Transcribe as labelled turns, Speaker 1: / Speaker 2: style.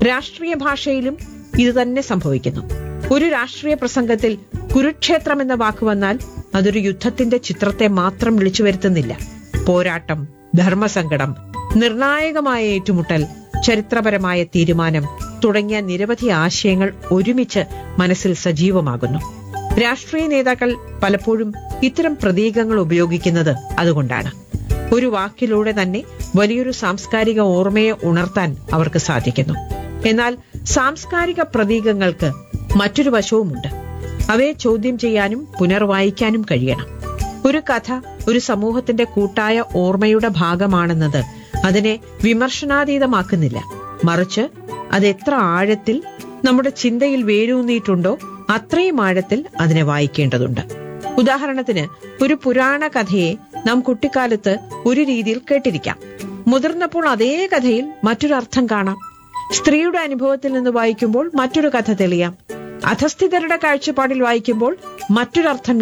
Speaker 1: രാഷ്ട്രീയ ഭാഷയിലും ഇത് തന്നെ സംഭവിക്കുന്നു ഒരു രാഷ്ട്രീയ പ്രസംഗത്തിൽ കുരുക്ഷേത്രം എന്ന വാക്ക് വന്നാൽ അതൊരു യുദ്ധത്തിന്റെ ചിത്രത്തെ മാത്രം വിളിച്ചു വരുത്തുന്നില്ല പോരാട്ടം ധർമ്മസങ്കടം നിർണായകമായ ഏറ്റുമുട്ടൽ ചരിത്രപരമായ തീരുമാനം തുടങ്ങിയ നിരവധി ആശയങ്ങൾ ഒരുമിച്ച് മനസ്സിൽ സജീവമാകുന്നു രാഷ്ട്രീയ നേതാക്കൾ പലപ്പോഴും ഇത്തരം പ്രതീകങ്ങൾ ഉപയോഗിക്കുന്നത് അതുകൊണ്ടാണ് ഒരു വാക്കിലൂടെ തന്നെ വലിയൊരു സാംസ്കാരിക ഓർമ്മയെ ഉണർത്താൻ അവർക്ക് സാധിക്കുന്നു എന്നാൽ സാംസ്കാരിക പ്രതീകങ്ങൾക്ക് മറ്റൊരു വശവുമുണ്ട് അവയെ ചോദ്യം ചെയ്യാനും പുനർവായിക്കാനും കഴിയണം ഒരു കഥ ഒരു സമൂഹത്തിന്റെ കൂട്ടായ ഓർമ്മയുടെ ഭാഗമാണെന്നത് അതിനെ വിമർശനാതീതമാക്കുന്നില്ല മറിച്ച് അത് എത്ര ആഴത്തിൽ നമ്മുടെ ചിന്തയിൽ വേരൂന്നിയിട്ടുണ്ടോ അത്രയും ആഴത്തിൽ അതിനെ വായിക്കേണ്ടതുണ്ട് ഉദാഹരണത്തിന് ഒരു പുരാണ കഥയെ നാം കുട്ടിക്കാലത്ത് ഒരു രീതിയിൽ കേട്ടിരിക്കാം മുതിർന്നപ്പോൾ അതേ കഥയിൽ മറ്റൊരർത്ഥം കാണാം സ്ത്രീയുടെ അനുഭവത്തിൽ നിന്ന് വായിക്കുമ്പോൾ മറ്റൊരു കഥ തെളിയാം അധസ്ഥിതരുടെ കാഴ്ചപ്പാടിൽ വായിക്കുമ്പോൾ മറ്റൊരർത്ഥം